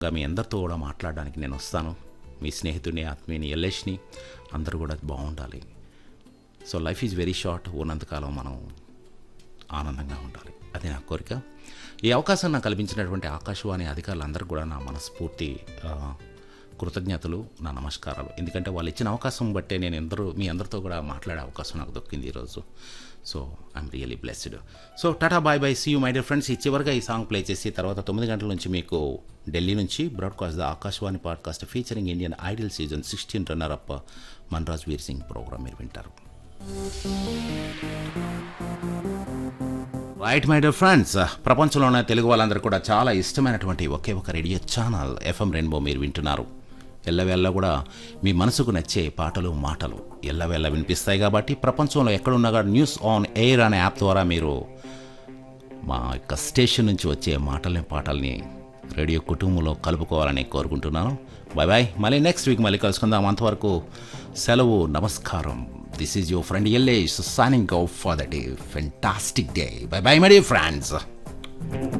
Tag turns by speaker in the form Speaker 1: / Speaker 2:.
Speaker 1: ఇంకా మీ అందరితో కూడా మాట్లాడడానికి నేను వస్తాను మీ స్నేహితుడిని ఆత్మీయుని ఎల్లేష్ని అందరూ కూడా బాగుండాలి so life is very short ఉన్నంతకాలం మనం ఆనందంగా ఉండాలి అది నా కోరిక ఈ అవకాశం నాకు కల్పించినటువంటి ఆకాశవాణి అధికారులందరూ కూడా నా మనస్ఫూర్తి ఆ, కృతజ్ఞతలు నా నమస్కారాలు ఎందుకంటే వాళ్ళు ఇచ్చిన అవకాశం బట్టే నేను ఎందరూ మీ అందరితో కూడా మాట్లాడే అవకాశం నాకు దొక్కింది ఈరోజు so I'm really blessed so tata bye bye see you my dear friends ఈ చివరిగా ఈ సాంగ్ ప్లే చేసి తర్వాత తొమ్మిది గంటల నుంచి మీకు ఢిల్లీ నుంచి broadcast the Akashvani podcast featuring Indian idol season sixteen runner up Manraj Veer Singh program మీరు వింటారు రైట్ మై డియర్ ఫ్రెండ్స్ ప్రపంచంలోనే తెలుగు వాళ్ళందరూ కూడా చాలా ఇష్టమైనటువంటి ఒకే ఒక రేడియో ఛానల్ ఎఫ్ఎం రెయిన్బో మీరు వింటున్నారు ఎల్లవేళ్ళ కూడా మీ మనసుకు నచ్చే పాటలు మాటలు ఎల్లవేళ్ళ వినిపిస్తాయి కాబట్టి ప్రపంచంలో ఎక్కడున్నా కూడా న్యూస్ ఆన్ ఎయిర్ అనే యాప్ ద్వారా మీరు మా యొక్క స్టేషన్ నుంచి వచ్చే మాటల్ని పాటల్ని రేడియో కుటుంబంలో కలుపుకోవాలని కోరుకుంటున్నాను బాయ్ బాయ్ మళ్ళీ నెక్స్ట్ వీక్ మళ్ళీ కలుసుకుందాం అంతవరకు సెలవు నమస్కారం this is your friend LA signing off for the day fantastic day bye bye my day friends